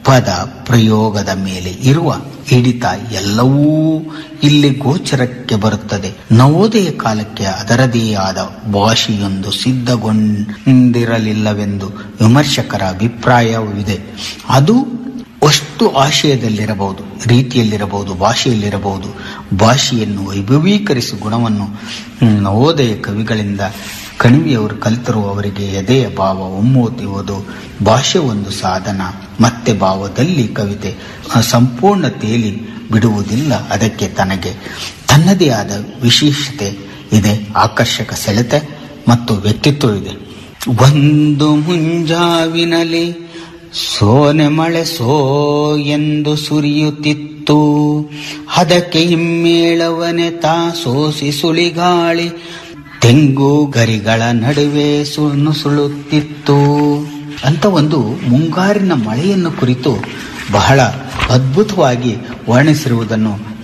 ಪದ ಪ್ರಯೋಗದ ಮೇಲೆ ಇರುವ ಹಿಡಿತ ಎಲ್ಲವೂ ಇಲ್ಲಿ ಗೋಚರಕ್ಕೆ ಬರುತ್ತದೆ ನವೋದಯ ಕಾಲಕ್ಕೆ ಅದರದೇ ಆದ ಭಾಷೆಯೊಂದು ಸಿದ್ಧಗೊಂಡಿರಲಿಲ್ಲವೆಂದು ವಿಮರ್ಶಕರ ಅಭಿಪ್ರಾಯವಿದೆ ಅದು ಅಷ್ಟು ಆಶಯದಲ್ಲಿರಬಹುದು ರೀತಿಯಲ್ಲಿರಬಹುದು ಭಾಷೆಯಲ್ಲಿರಬಹುದು ಭಾಷೆಯನ್ನು ವೈಭವೀಕರಿಸುವ ಗುಣವನ್ನು ನವೋದಯ ಕವಿಗಳಿಂದ ಕಣಿವೆಯವರು ಕಲಿತರು ಅವರಿಗೆ ಎದೆಯ ಭಾವ ಒಮ್ಮೋತಿಯುವುದು ಭಾಷೆ ಒಂದು ಸಾಧನ ಮತ್ತೆ ಭಾವದಲ್ಲಿ ಕವಿತೆ ಸಂಪೂರ್ಣ ತೇಲಿ ಬಿಡುವುದಿಲ್ಲ ಅದಕ್ಕೆ ತನಗೆ ತನ್ನದೇ ಆದ ವಿಶೇಷತೆ ಇದೆ ಆಕರ್ಷಕ ಸೆಳೆತ ಮತ್ತು ವ್ಯಕ್ತಿತ್ವವಿದೆ ಒಂದು ಮುಂಜಾವಿನಲ್ಲಿ ಸೋನೆ ಮಳೆ ಸೋ ಎಂದು ಸುರಿಯುತ್ತಿತ್ತು ಅದಕ್ಕೆ ಹಿಮ್ಮೇಳವನೆ ತಾ ಸೋಸಿ ಸುಳಿಗಾಳಿ ತೆಂಗು ಗರಿಗಳ ನಡುವೆ ಸುಳುತ್ತಿತ್ತು ಅಂತ ಒಂದು ಮುಂಗಾರಿನ ಮಳೆಯನ್ನು ಕುರಿತು ಬಹಳ ಅದ್ಭುತವಾಗಿ ವರ್ಣಿಸಿರುವುದನ್ನು